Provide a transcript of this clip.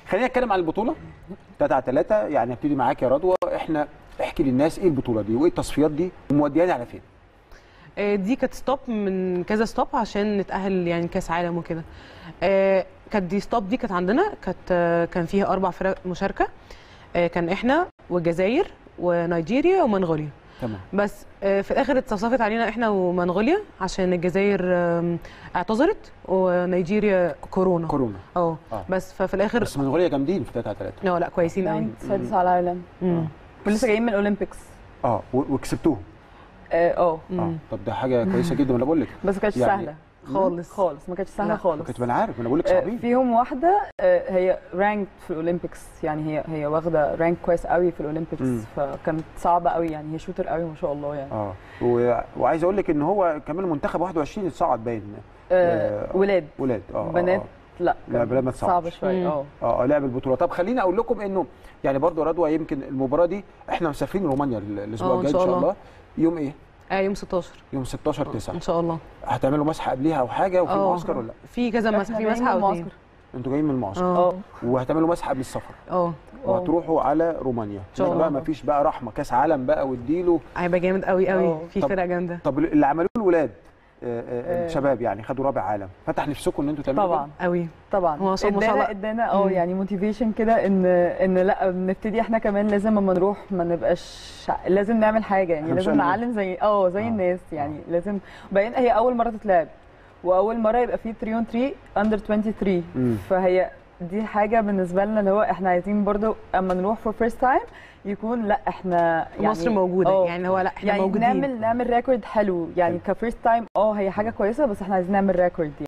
خلينا نتكلم عن البطوله 3 على 3 يعني ابتدي معاك يا رضوى احنا احكي للناس ايه البطوله دي وايه التصفيات دي ومودياني على فين آه، دي كانت ستوب من كذا ستوب عشان نتاهل يعني كاس عالم وكده آه، كانت دي ستوب دي كانت عندنا كانت آه، كان فيها اربع فرق مشاركه آه، كان احنا والجزائر ونيجيريا ومنغوليا تمام بس آه، في الاخر اتصفت علينا احنا ومنغوليا عشان الجزائر آم، اعتذرت ونيجيريا كورونا كورونا اه آه. بس ففي الاخر بس منغوليا جامدين في 3 على 3 لا لا كويسين قوي يعني سادس على العالم مم. ولسه جايين من الاولمبيكس اه و- وكسبتوهم اه اه اه مم. طب ده حاجه كويسه جدا ما انا بقول لك بس ما كانتش يعني- سهله خالص خالص ما كانتش سهله لا. خالص كنت ما انا عارف ما انا بقول لك آه، صعبين فيهم واحده آه، هي رانك في الاولمبيكس يعني هي هي واخده رانك كويس قوي في الاولمبيكس مم. فكانت صعبه قوي يعني هي شوتر قوي ما شاء الله يعني اه و... وعايز اقول لك ان هو كمان منتخب 21 اتصعد باين آه، آه، ولاد ولاد اه آه، بنات آه. لا لا، بنات ما تصعدش. صعبه شويه مم. اه اه اه لعب البطوله طب خليني اقول لكم انه يعني برضو رضوى يمكن المباراه دي احنا مسافرين رومانيا ال- الاسبوع آه، إن الجاي ان شاء شاء الله. الله يوم ايه آه يوم 16 يوم 16 9 ان شاء الله هتعملوا مسحه قبليها او حاجه وفي آه. معسكر ولا لا في كذا إحنا مسحه في جايين مسحه من او اتنين المعسكر. انتوا جايين من المعسكر اه اه وهتعملوا مسحه قبل السفر اه وهتروحوا على رومانيا شاء هناك بقى الله. مفيش بقى رحمه كاس عالم بقى واديله هيبقى جامد قوي قوي اه. في طب- فرقه جامده طب اللي عملوه الولاد آه، آه، آه. الشباب يعني خدوا رابع عالم فتح نفسكم ان انتوا تعملوا طبعا قوي طبعا هو ما شاء ما شاء ادانا الله. ادانا اه مم. يعني موتيفيشن كده ان ان لا نبتدي احنا كمان لازم اما نروح ما نبقاش لازم نعمل حاجه يعني إحنا مش لازم قلنا. نعلم زي اه زي آه. الناس يعني لازم وبعدين هي اول مره تتلعب واول مره يبقى في 3 اون 3 اندر 23 مم. فهي دي حاجه بالنسبه لنا اللي هو احنا عايزين برضو اما نروح فور فيرست تايم يكون لا احنا يعني مصر موجوده اه. يعني هو لا احنا يعني موجودين نعمل نعمل ريكورد حلو يعني كفيرست تايم اه هي حاجه كويسه بس احنا عايزين نعمل ريكورد